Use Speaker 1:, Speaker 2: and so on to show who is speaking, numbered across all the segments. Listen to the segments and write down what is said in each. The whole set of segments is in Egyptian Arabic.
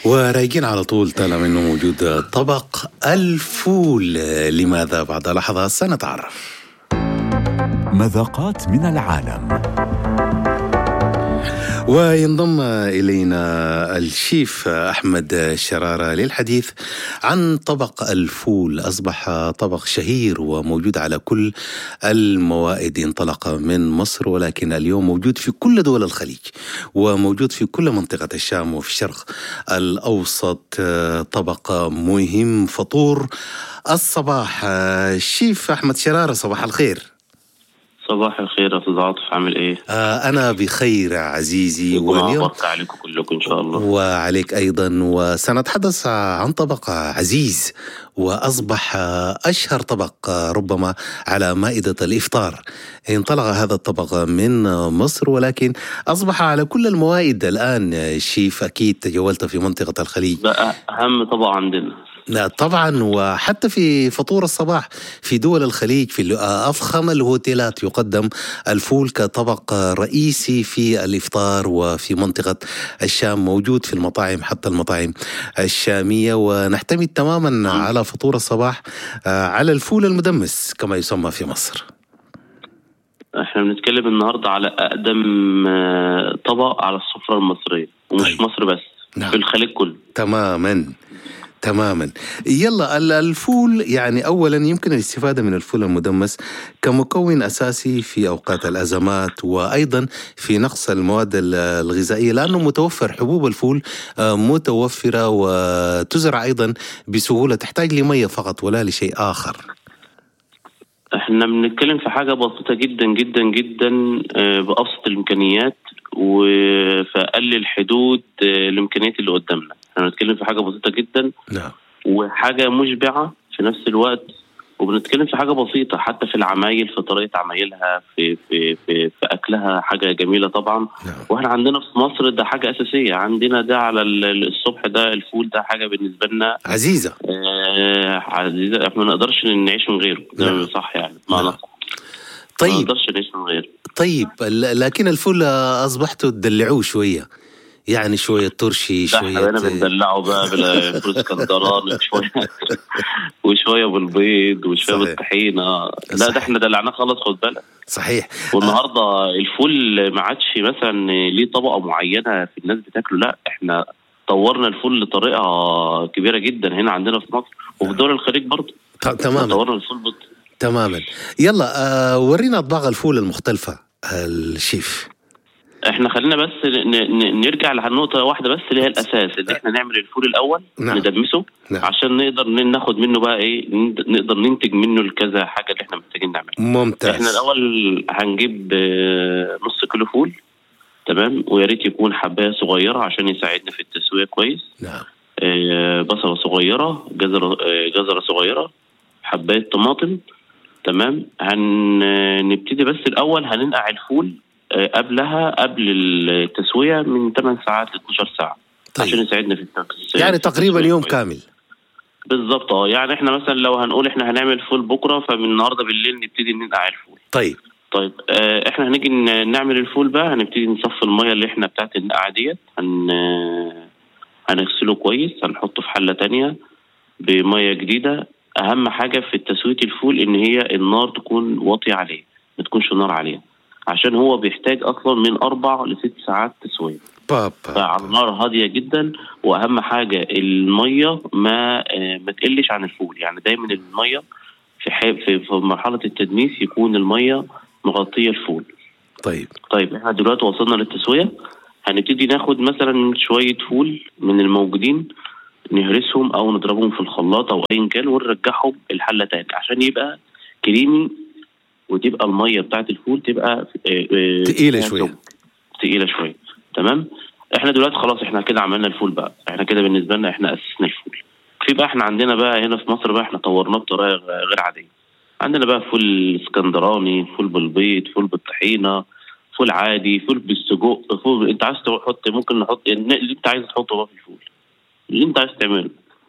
Speaker 1: ورايقين على طول طالما انه موجود طبق الفول لماذا بعد لحظة سنتعرف
Speaker 2: مذاقات من العالم
Speaker 1: وينضم الينا الشيف احمد شراره للحديث عن طبق الفول اصبح طبق شهير وموجود على كل الموائد انطلق من مصر ولكن اليوم موجود في كل دول الخليج وموجود في كل منطقه الشام وفي الشرق الاوسط طبق مهم فطور الصباح شيف احمد شراره صباح الخير
Speaker 3: صباح الخير استاذ عاطف عامل ايه؟
Speaker 1: آه أنا بخير عزيزي
Speaker 3: واليوم عليكم كلكم ان شاء الله
Speaker 1: وعليك ايضا وسنتحدث عن طبق عزيز واصبح اشهر طبق ربما على مائده الافطار انطلق هذا الطبق من مصر ولكن اصبح على كل الموائد الان شيف اكيد تجولت في منطقه الخليج
Speaker 3: بقى اهم طبق عندنا
Speaker 1: لا طبعا وحتى في فطور الصباح في دول الخليج في افخم الهوتيلات يقدم الفول كطبق رئيسي في الافطار وفي منطقه الشام موجود في المطاعم حتى المطاعم الشاميه ونعتمد تماما على فطور الصباح على الفول المدمس كما يسمى في مصر.
Speaker 3: احنا بنتكلم النهارده على اقدم طبق على السفره المصريه ومش طيب. مصر بس نعم. في الخليج كله
Speaker 1: تماما تماما يلا الفول يعني اولا يمكن الاستفاده من الفول المدمس كمكون اساسي في اوقات الازمات وايضا في نقص المواد الغذائيه لانه متوفر حبوب الفول متوفره وتزرع ايضا بسهوله تحتاج لميه فقط ولا لشيء اخر
Speaker 3: احنا بنتكلم في حاجه بسيطه جدا جدا جدا بابسط الامكانيات وفي اقل الحدود الامكانيات اللي قدامنا احنا بنتكلم في حاجه بسيطه جدا
Speaker 1: نعم
Speaker 3: وحاجه مشبعه في نفس الوقت وبنتكلم في حاجه بسيطه حتى في العمايل في طريقه عمايلها في في في, في اكلها حاجه جميله طبعا
Speaker 1: نعم.
Speaker 3: واحنا عندنا في مصر ده حاجه اساسيه عندنا ده على الصبح ده الفول ده حاجه بالنسبه لنا
Speaker 1: عزيزه
Speaker 3: آه عزيزه احنا ما نقدرش نعيش من غيره ده
Speaker 1: نعم.
Speaker 3: صح يعني معنى
Speaker 1: نعم.
Speaker 3: صح ما
Speaker 1: طيب
Speaker 3: نقدرش نعيش من غيره
Speaker 1: طيب لكن الفول اصبحتوا تدلعوه شويه يعني شوية ترشي
Speaker 3: ده احنا
Speaker 1: شوية
Speaker 3: بقينا بندلعه بقى بالفول اسكندراني شويه وشويه بالبيض وشويه
Speaker 1: صحيح.
Speaker 3: بالطحينه لا
Speaker 1: صحيح.
Speaker 3: ده احنا دلعناه خالص خد بالك
Speaker 1: صحيح
Speaker 3: والنهارده الفول ما عادش مثلا ليه طبقه معينه في الناس بتاكله لا احنا طورنا الفول لطريقه كبيره جدا هنا عندنا في مصر وفي دول الخليج برضه
Speaker 1: ت- تماما
Speaker 3: طورنا الفول بط...
Speaker 1: تماما يلا آه ورينا اطباق الفول المختلفة الشيف
Speaker 3: احنا خلينا بس ن... ن... نرجع لنقطه واحده بس اللي هي الاساس ان احنا نعمل الفول الاول
Speaker 1: نعم.
Speaker 3: ندمسه
Speaker 1: نعم.
Speaker 3: عشان نقدر ن- ناخد منه بقى ايه ن- نقدر ننتج منه الكذا حاجه اللي احنا محتاجين نعملها
Speaker 1: ممتاز
Speaker 3: احنا الاول هنجيب آه، نص كيلو فول تمام ويا ريت يكون حبايه صغيره عشان يساعدنا في التسويه كويس
Speaker 1: نعم
Speaker 3: آه، بصله صغيره جزره آه، جزره صغيره حبايه طماطم تمام هنبتدي بس الاول هننقع الفول آه، قبلها قبل التسويه من 8 ساعات ل 12 ساعه عشان
Speaker 1: طيب
Speaker 3: يساعدنا في التسويه
Speaker 1: يعني تقريبا
Speaker 3: التسوية
Speaker 1: يوم
Speaker 3: كويس.
Speaker 1: كامل
Speaker 3: بالظبط اه يعني احنا مثلا لو هنقول احنا هنعمل فول بكره فمن النهارده بالليل نبتدي ننقع الفول
Speaker 1: طيب
Speaker 3: طيب آه، احنا هنيجي ن- نعمل الفول بقى هنبتدي نصفي الميه اللي احنا بتاعت النقعه ديت هن آه، هنغسله كويس هنحطه في حله تانية بميه جديده اهم حاجه في تسويه الفول ان هي النار تكون واطيه عليه ما تكونش النار عليه عشان هو بيحتاج اصلا من اربع لست ساعات تسويه
Speaker 1: بابا
Speaker 3: فعلى نار هاديه جدا واهم حاجه الميه ما آه، ما تقلش عن الفول يعني دايما الميه في حي- في في مرحله التدميس يكون الميه مغطيه الفول
Speaker 1: طيب
Speaker 3: طيب احنا دلوقتي وصلنا للتسويه هنبتدي ناخد مثلا شويه فول من الموجودين نهرسهم او نضربهم في الخلاط او ايا كان ونرجعهم الحله تاني عشان يبقى كريمي وتبقى الميه بتاعت الفول تبقى آه، آه،
Speaker 1: تقيلة
Speaker 3: فيها
Speaker 1: شوية.
Speaker 3: سمك. تقيله شويه تمام احنا دلوقتي خلاص احنا كده عملنا الفول بقى احنا كده بالنسبه لنا احنا اسسنا الفول في بقى احنا عندنا بقى هنا في مصر بقى احنا طورناه بطريقه غ- غير عاديه عندنا بقى فول اسكندراني فول بالبيض فول بالطحينه فول عادي فول بالسجق فول انت عايز تحط ممكن نحط اللي انت عايز تحطه بقى في الفول اللي انت عايز تعمله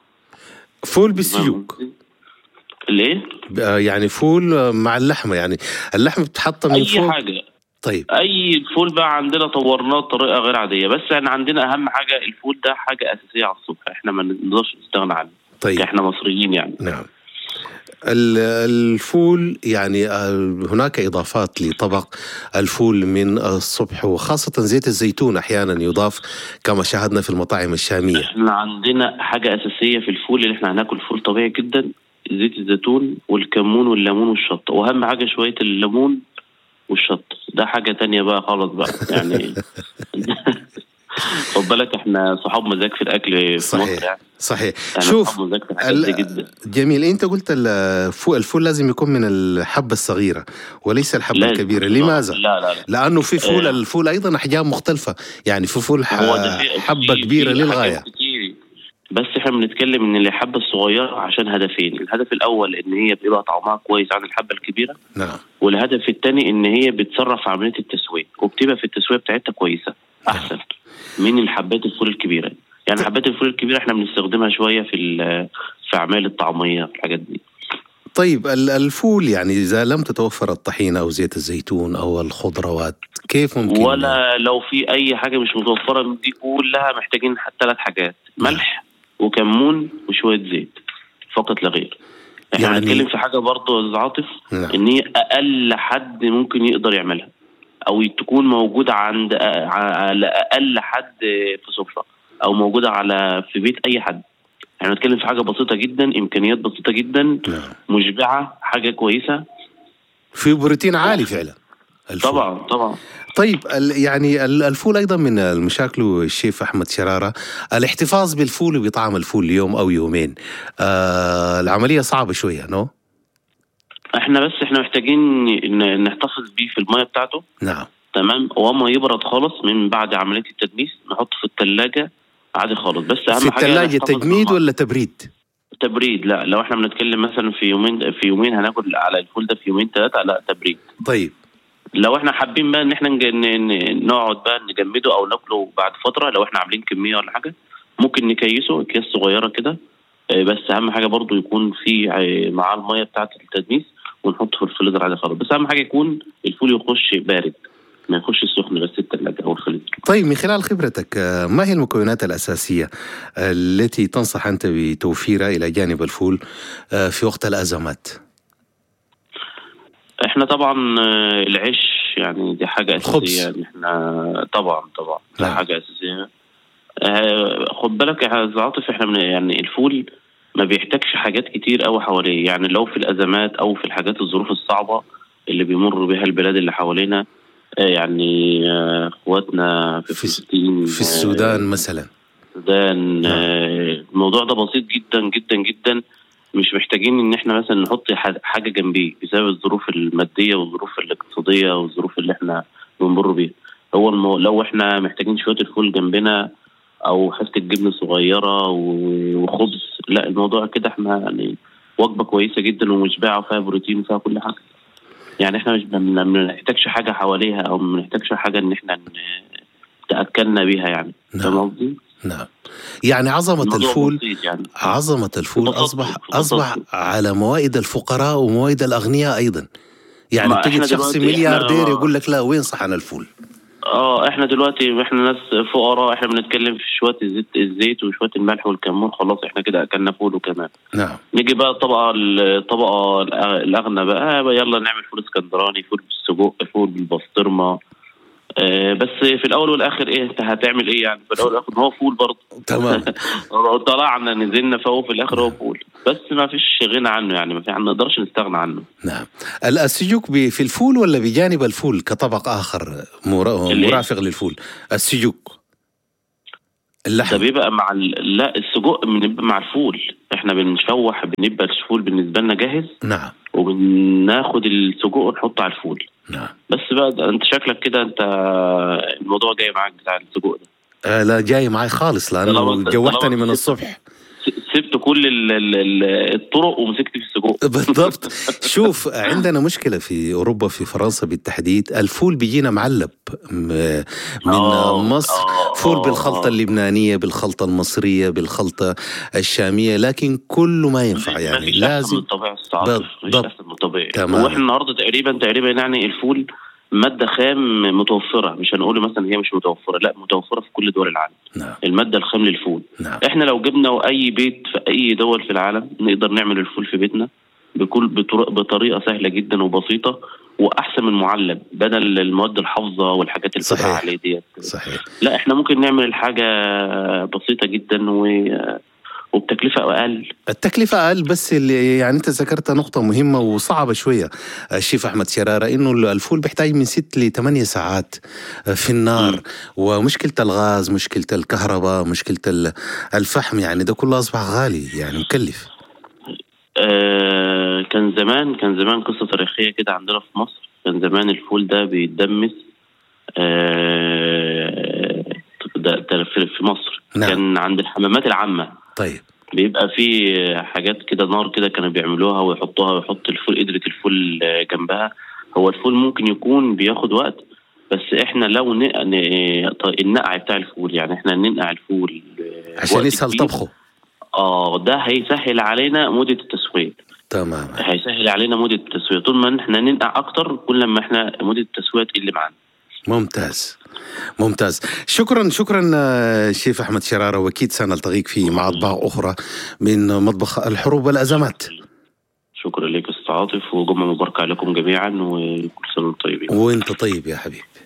Speaker 1: فول بالسيوك
Speaker 3: الايه
Speaker 1: آه، يعني فول آه، مع اللحمة يعني اللحمة بتحط من
Speaker 3: اي
Speaker 1: فوق
Speaker 3: حاجه
Speaker 1: طيب
Speaker 3: اي فول بقى عندنا طورناه بطريقه غير عاديه بس احنا عندنا اهم حاجه الفول ده حاجه اساسيه على الصبح احنا ما نقدرش نستغنى عنه
Speaker 1: طيب
Speaker 3: احنا مصريين يعني
Speaker 1: نعم ال- الفول يعني آه، هناك إضافات لطبق الفول من الصبح وخاصة زيت الزيتون أحيانا يضاف كما شاهدنا في المطاعم الشامية
Speaker 3: احنا عندنا حاجه اساسيه في الفول اللي احنا هناكل فول طبيعي جدا زيت الزيتون والكمون والليمون والشطه واهم حاجه شويه الليمون والشطه ده حاجه تانية بقى خالص بقى يعني خد بالك احنا صحاب مزاج في الاكل في
Speaker 1: صحيح.
Speaker 3: مصر يعني
Speaker 1: صحيح
Speaker 3: احنا
Speaker 1: شوف
Speaker 3: صحاب مزاج في الحاجات دي
Speaker 1: ال-
Speaker 3: جدا
Speaker 1: جميل انت قلت الفول, الفول لازم يكون من الحبة الصغيرة وليس الحبة
Speaker 3: لازم.
Speaker 1: الكبيرة لماذا؟
Speaker 3: لا لا لا
Speaker 1: لأنه في فول
Speaker 3: آه.
Speaker 1: الفول أيضا أحجام مختلفة يعني في فول ح-
Speaker 3: هو ده في-
Speaker 1: حبة
Speaker 3: في-
Speaker 1: كبيرة
Speaker 3: في
Speaker 1: للغاية
Speaker 3: حاجات كتير. بس احنا بنتكلم ان الحبه الصغيره عشان هدفين الهدف الاول ان هي بيبقى طعمها كويس عن الحبه الكبيره
Speaker 1: نعم
Speaker 3: والهدف الثاني ان هي بتسرع في عمليه التسويه وبتبقى في التسويه بتاعتها كويسه احسن من الحبات الفول الكبيره يعني حبات الفول الكبيره احنا بنستخدمها شويه في ال- في اعمال الطعميه الحاجات دي
Speaker 1: طيب ال- الفول يعني إذا لم تتوفر الطحينة أو زيت الزيتون أو الخضروات كيف ممكن
Speaker 3: ولا لو في اي حاجه مش متوفره من دي كلها محتاجين ثلاث حاجات ملح وكمون وشويه زيت فقط لا غير احنا
Speaker 1: يعني-
Speaker 3: يعني... بنتكلم في حاجه برضه يا أستاذ عاطف
Speaker 1: نعم.
Speaker 3: ان هي اقل حد ممكن يقدر يعملها او تكون موجوده عند على اقل حد في سفره او موجوده على في بيت اي حد احنا بنتكلم في حاجه بسيطه جدا امكانيات بسيطه جدا
Speaker 1: نعم.
Speaker 3: مشبعه حاجه كويسه
Speaker 1: في بروتين عالي فعلا الفول.
Speaker 3: طبعا طبعا
Speaker 1: طيب ال- يعني ال- الفول ايضا من المشاكل الشيف احمد شراره الاحتفاظ بالفول وبطعم الفول يوم او يومين آه العمليه صعبه شويه نو
Speaker 3: احنا بس احنا محتاجين ن- نحتفظ بيه في الميه بتاعته
Speaker 1: نعم
Speaker 3: تمام وما يبرد خالص من بعد عمليه التدميس نحطه في الثلاجه عادي خالص بس اهم
Speaker 1: في
Speaker 3: حاجه
Speaker 1: الثلاجه
Speaker 3: نحتفظ
Speaker 1: تجميد
Speaker 3: بالمية.
Speaker 1: ولا تبريد
Speaker 3: تبريد لا لو احنا بنتكلم مثلا في يومين في يومين هناكل على الفول ده في يومين ثلاثه لا تبريد
Speaker 1: طيب
Speaker 3: لو احنا حابين بقى ان احنا نج- ن- ن- نقعد بقى نجمده او ناكله بعد فتره لو احنا عاملين كميه ولا حاجه ممكن نكيسه اكياس صغيره كده آه، بس اهم حاجه برضو يكون في آه، معاه الميه بتاعه التدميس ونحطه في الفريزر عادي خالص بس اهم حاجه يكون الفول يخش بارد ما يخش سخن بس الثلاجه او الفريزر
Speaker 1: طيب من خلال خبرتك آه، ما هي المكونات الاساسيه التي تنصح انت بتوفيرها الى جانب الفول آه، في وقت الازمات
Speaker 3: احنا طبعا آه، العيش يعني دي حاجه
Speaker 1: الخبز.
Speaker 3: اساسيه يعني احنا طبعا طبعا ده
Speaker 1: نعم.
Speaker 3: حاجه اساسيه آه، خد بالك يا أستاذ عاطف احنا من يعني الفول ما بيحتاجش حاجات كتير قوي حواليه يعني لو في الازمات او في الحاجات الظروف الصعبه اللي بيمر بها البلاد اللي حوالينا آه، يعني آه، اخواتنا في
Speaker 1: في-
Speaker 3: فلسطين
Speaker 1: في السودان مثلا
Speaker 3: السودان
Speaker 1: نعم.
Speaker 3: آه، الموضوع ده بسيط جدا جدا جدا مش محتاجين ان احنا مثلا نحط ح- حاجه جنبيه بسبب الظروف الماديه والظروف الاقتصاديه والظروف اللي احنا بنمر بيها هو المو... لو احنا محتاجين شويه الفول جنبنا او حته جبنه صغيره و- وخبز لا الموضوع كده احنا يعني وجبه كويسه جدا ومشبعه وفيها بروتين وفيها كل حاجه يعني احنا مش بن- ما بنحتاجش حاجه حواليها او ما بنحتاجش حاجه ان احنا ن- تاكلنا بيها يعني فاهم
Speaker 1: نعم
Speaker 3: قصدي؟
Speaker 1: نعم يعني عظمه
Speaker 3: الموضوع
Speaker 1: الفول
Speaker 3: بسيط يعني
Speaker 1: عظمة الفول
Speaker 3: بتفضل-
Speaker 1: أصبح
Speaker 3: بتفضل.
Speaker 1: أصبح على موائد الفقراء وموائد الأغنياء أيضا يعني
Speaker 3: ما
Speaker 1: تجد
Speaker 3: إحنا
Speaker 1: شخص
Speaker 3: دلوقتي
Speaker 1: ملياردير
Speaker 3: إحنا-
Speaker 1: يقول لك لا وين صحن الفول
Speaker 3: اه احنا دلوقتي احنا ناس فقراء احنا بنتكلم في شويه الزيت الزيت وشويه الملح والكمون خلاص احنا كده اكلنا فول وكمان
Speaker 1: نعم
Speaker 3: نيجي بقى الطبقه الطبقه الأ- الاغنى بقى, بقى يلا نعمل فول اسكندراني فول بالسجق فول بالبسطرمه آه بس في الاول والاخر ايه انت هتعمل ايه يعني في الاول والاخر هو فول برضه
Speaker 1: تمام
Speaker 3: طلعنا نزلنا فهو في الاخر هو فول بس ما فيش غنى عنه يعني ما في ما نقدرش نستغنى عنه
Speaker 1: نعم السجوك ب- في الفول ولا بجانب الفول كطبق آخر مرا-
Speaker 3: اللي-
Speaker 1: مرافق للفول السجوك
Speaker 3: ده
Speaker 1: اللحم
Speaker 3: بيبقى مع ال... لا السجق بنبقى مع الفول احنا بنشوح بنبقى الفول بالنسبه لنا جاهز
Speaker 1: نعم
Speaker 3: وبناخد السجق ونحطه على الفول
Speaker 1: نعم
Speaker 3: بس بقى ده انت شكلك كده انت الموضوع جاي معاك بتاع السجق ده
Speaker 1: آه لا جاي معي خالص لأنه
Speaker 3: طالما-
Speaker 1: جوحتني
Speaker 3: طالما-
Speaker 1: من الصبح
Speaker 3: س- سبت كل ال... ال... ال- الطرق ومسكت في السجق
Speaker 1: بالضبط شوف عندنا مشكلة في أوروبا في فرنسا بالتحديد الفول بيجينا معلب م- من
Speaker 3: آه،
Speaker 1: مصر
Speaker 3: آه،
Speaker 1: فول
Speaker 3: آه،
Speaker 1: بالخلطة
Speaker 3: آه.
Speaker 1: اللبنانية بالخلطة المصرية بالخلطة الشامية لكن كله ما ينفع يعني
Speaker 3: مفيش أحسن من
Speaker 1: لازم
Speaker 3: الطبيعي الصعب مفيش
Speaker 1: بالضبط.
Speaker 3: احسن من الطبيعي
Speaker 1: تمام.
Speaker 3: واحنا النهارده تقريبا تقريبا يعني الفول ماده خام متوفره مش هنقول مثلا هي مش متوفره لا متوفره في كل دول العالم
Speaker 1: نعم
Speaker 3: الماده الخام للفول
Speaker 1: نعم
Speaker 3: احنا لو جبنا اي بيت في اي دول في العالم نقدر نعمل الفول في بيتنا بكل بطر- بطريقه سهله جدا وبسيطه واحسن من معلب بدل المواد الحافظه والحاجات اللي بتبقى
Speaker 1: صحيح.
Speaker 3: عليه ديت
Speaker 1: صحيح
Speaker 3: لا احنا ممكن نعمل الحاجه بسيطه جدا و وبتكلفه اقل
Speaker 1: التكلفة أقل بس اللي يعني أنت ذكرت نقطة مهمة وصعبة شوية الشيف أحمد شرارة إنه الفول بيحتاج من ست لثمانية ساعات في النار
Speaker 3: مم.
Speaker 1: ومشكلة الغاز مشكلة الكهرباء مشكلة ال- الفحم يعني ده كله أصبح غالي يعني مكلف
Speaker 3: آه كان زمان كان زمان قصه تاريخيه كده عندنا في مصر كان زمان الفول ده بيتدمس آه ده ده في في مصر
Speaker 1: نعم.
Speaker 3: كان عند الحمامات العامه
Speaker 1: طيب
Speaker 3: بيبقى في حاجات كده نار كده كانوا بيعملوها ويحطوها ويحط الفول قدرة الفول جنبها هو الفول ممكن يكون بياخد وقت بس احنا لو نق... ن- ط- النقع بتاع الفول يعني احنا ننقع الفول
Speaker 1: عشان
Speaker 3: وقت
Speaker 1: يسهل
Speaker 3: كبير.
Speaker 1: طبخه
Speaker 3: اه ده هيسهل علينا مدة التسوية
Speaker 1: تمام
Speaker 3: هيسهل علينا مدة التسوية طول ما احنا ننقع اكتر كل ما احنا مدة التسوية تقل معانا
Speaker 1: ممتاز ممتاز شكرا شكرا آه، شيف احمد شراره واكيد سنلتقيك في مع اطباق اخرى من مطبخ الحروب والازمات
Speaker 3: شكرا لك استاذ عاطف وجمعة مباركة عليكم جميعا وكل سنة وانتم طيبين
Speaker 1: وانت طيب يا حبيبي